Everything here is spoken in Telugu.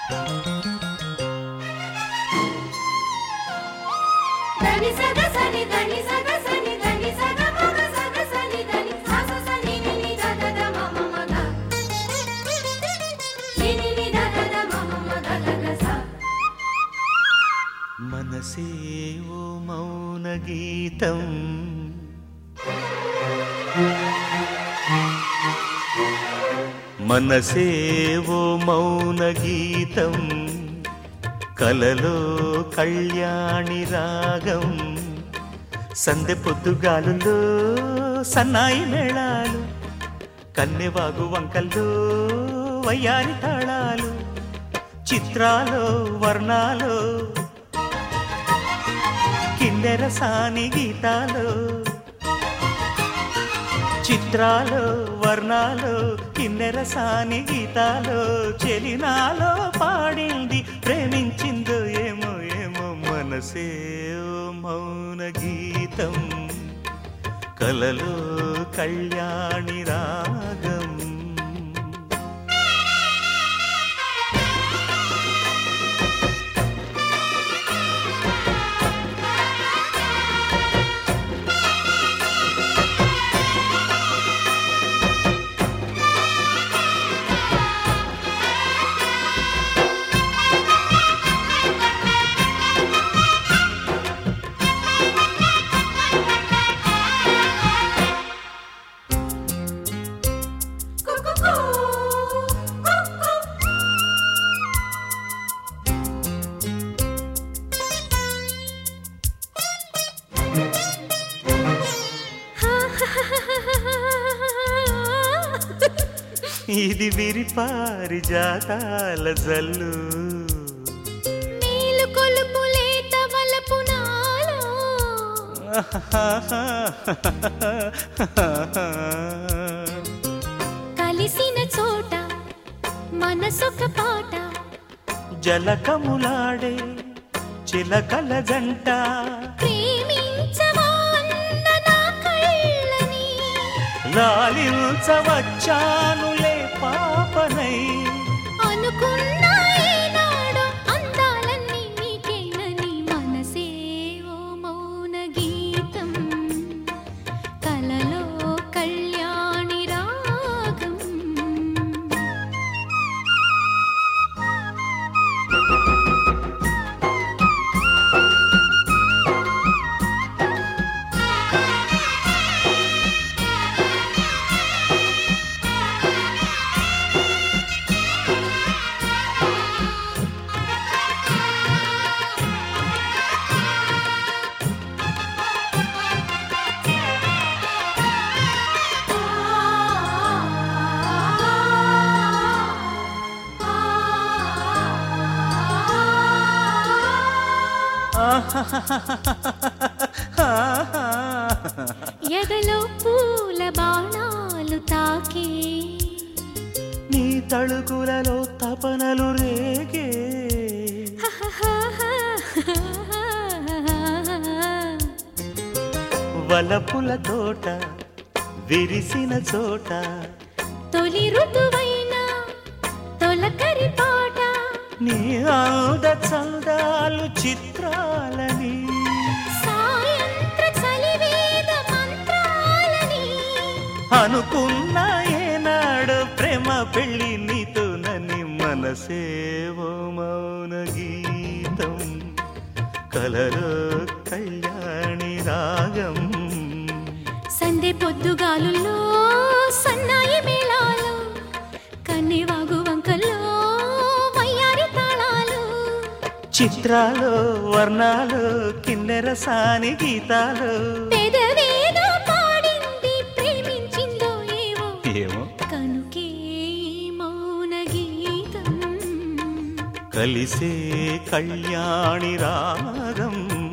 దని సగ సని దని సగ సని దని సగ మగ సగ సని దని స స స ని ని ని ద ద ద మ మ మ గ ని ని ని ద ద ద మ మ మ గ గ గ స మనసే ఓ మౌన గీతం మనసే ఓ మౌన గీతం కలలో కళ్యాణి రాగం సందె పొద్దుగాలులో సన్నాయి మేళాలు కన్నెవాగు వంకల్లో వయ్యారి తాళాలు చిత్రాలో వర్ణాలు కిన్నెర సాని గీతాలు చిత్రాలు వర్ణాలు కిన్నెర సాని గీతాలు చెలినాలో పాడింది ప్రేమించిందో ఏమో ఏమో మనసే ఓ మౌన గీతం కలలో కళ్యాణి రాగం కు కు కు కు కు ఇది విరిపారి జాతాల జల్లు నీలు కొలుపు లేత వలపు నాలో కలిసిన చోట మనసొక పాట జలకములాడే చిలకల జంట ప్రేమించవా అన్న నా కళ్ళని లాలించవచ్చానులే పాపనై అనుకున్న ఈనాడు అందాలన్నీ నీకేనని మనసే ఓ మౌన గీతం కలలో కళ్యాణి రాగం ఎదలో పూల బాణాలు తాకే నీ తళుకులలో తపనలు రేగే వలపుల తోట విరిసిన చోట తొలి ఋతువైన తొలకరి పాట నీ ఆద చందాలు చిత్రాలని సాయంత్ర చలివేద మంత్రాలని అనుకున్న ఏనాడు ప్రేమ పెళ్ళి నీతోనని మనసేవో మౌన గీతం కలరు కళ్యాణి రాగం సందె పొద్దుగాలుల్లో సన్నాయి మేళాలు కన్నెవాగు వంకల్లో వయ్యారి తాళాలు చిత్రాలు వర్ణాలు కిన్నెర సాని గీతాలు పెదవేదో పాడింది ప్రేమించిందో ఏవో ఏమో కనుకే ఈ మౌన గీతం కలిసే కళ్యాణి రాగం